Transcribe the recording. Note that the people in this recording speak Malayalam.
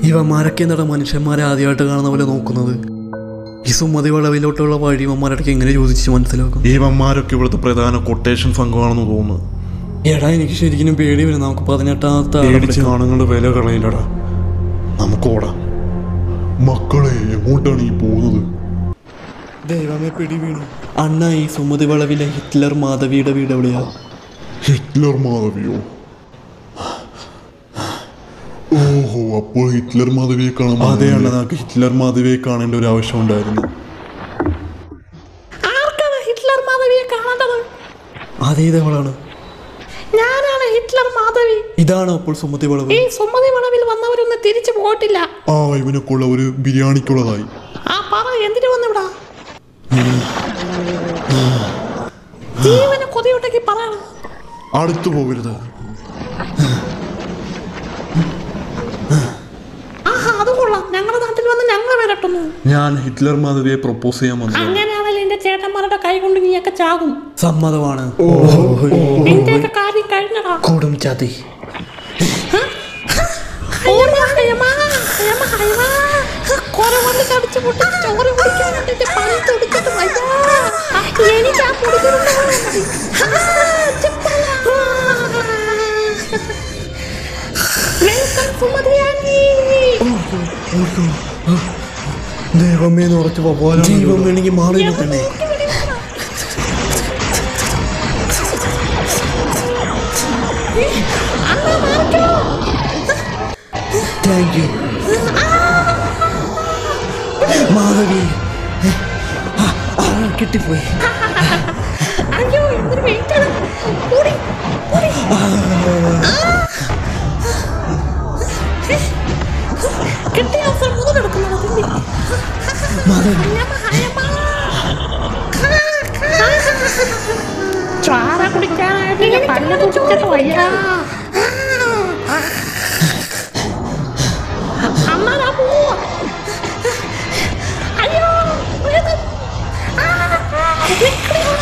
ഇവന്മാരൊക്കെ എന്താണ് മനുഷ്യന്മാരെ ആദ്യമായിട്ട് കാണുന്ന പോലെ നോക്കുന്നത് ഈ സുമതി വളവിലോട്ടുള്ള വഴി ഇവന്മാരൊക്കെ എങ്ങനെ ചോദിച്ച് മനസ്സിലാക്കും ഇവന്മാരൊക്കെ ഇവിടുത്തെ പ്രധാന കൊട്ടേഷൻ സംഘമാണെന്ന് തോന്നുന്നു എടാ എനിക്ക് ശരിക്കും പേടി വരും നമുക്ക് പതിനെട്ടാമത്തെ ആളെ പേടിച്ച് ആണുങ്ങളുടെ വില കളയില്ലടാ നമുക്ക് ഓടാം മക്കളെ എങ്ങോട്ടാണ് ഈ പോകുന്നത് ദൈവമേ പിടി വീണു അണ്ണ ഈ സുമതി വളവിലെ ഹിറ്റ്ലർ മാധവിയുടെ വീട് എവിടെയാ ഹിറ്റ്ലർ മാധവിയോ ഓഹോ അപ്പോൾ ഹിറ്റ്ലർ മാധവിയെ കാണാൻ അതെയാണ് നമുക്ക് ഹിറ്റ്ലർ മാധവിയെ കാണേണ്ട ഒരു ആവശ്യം ഉണ്ടായിരുന്നു ആർക്കാണ് ഹിറ്റ്ലർ മാധവിയെ കാണേണ്ടത് അതേ ഇതവളാണ് ഞാനാണ് ഹിറ്റ്ലർ മാധവി ഇതാണ് അപ്പോൾ സുമതി വളവ് ഈ സുമതി വളവിൽ വന്നവരൊന്നും തിരിച്ചു പോയിട്ടില്ല ആ ഇവനൊക്കെയുള്ള ഒരു ബിരിയാണിക്കുള്ളതായി ആ പറ എന്തിനു വന്നിവിടാ ജീവന് കൊതിയുണ്ടെങ്കിൽ പറയണം അടുത്തു പോകരുത് ആഹാ അത് കൊള്ളാം ഞങ്ങളുടെ നാട്ടിൽ വന്ന് ഞങ്ങൾ വിരട്ടുന്നു ഞാൻ ഹിറ്റ്ലർ മാധവിയെ പ്രപ്പോസ് ചെയ്യാൻ വന്നത് അങ്ങനെയാണെങ്കിൽ എന്റെ ചേട്ടന്മാരുടെ കൈ കൊണ്ട് നീയൊക്കെ ചാകും സമ്മതമാണ് എന്റെയൊക്കെ കാര്യം കഴിഞ്ഞടാ കൊടും ചതി അയ്യമ്മ, അയ്യമ്മ, അയ്യമ്മ, അയ്യമ്മ. കൊരവണ്ട് ചടിച്ച് പൊട്ടിച്ച് ചോറ് കുടിക്കാനായിട്ട് എന്റെ പനി തുടിച്ചിട്ട് വയ്യ. എനിക്ക് ആ പൊടിക്കുരുണ്ട വെള്ളം മതി. ആ, ചിപ്പല. Welcome സുമതിയാനി. ദൈവമേ എന്ന് ഉറച്ചു ദൈവം വേണമെങ്കിൽ മാറി തന്നെ അമ്മ മാറിക്കോ. താങ്ക് യു മാധവി ആ, ആ, കിട്ടിപ്പോയി അയ്യോ എന്തൊരു വെയിറ്റ് ആണ് കൂടി കൂടി കിട്ടിയ അവസരം മുതലെടുക്കുന്നതാണ് തിന്നി മാധവി ചാറ കുടിക്കാനായിട്ട് ഞാൻ പല്ല് തുടിച്ചിട്ട് വയ്യ അമ്മ ഞാൻ പോവാ അയ്യോ വേദന. ആ, നിക്കടി.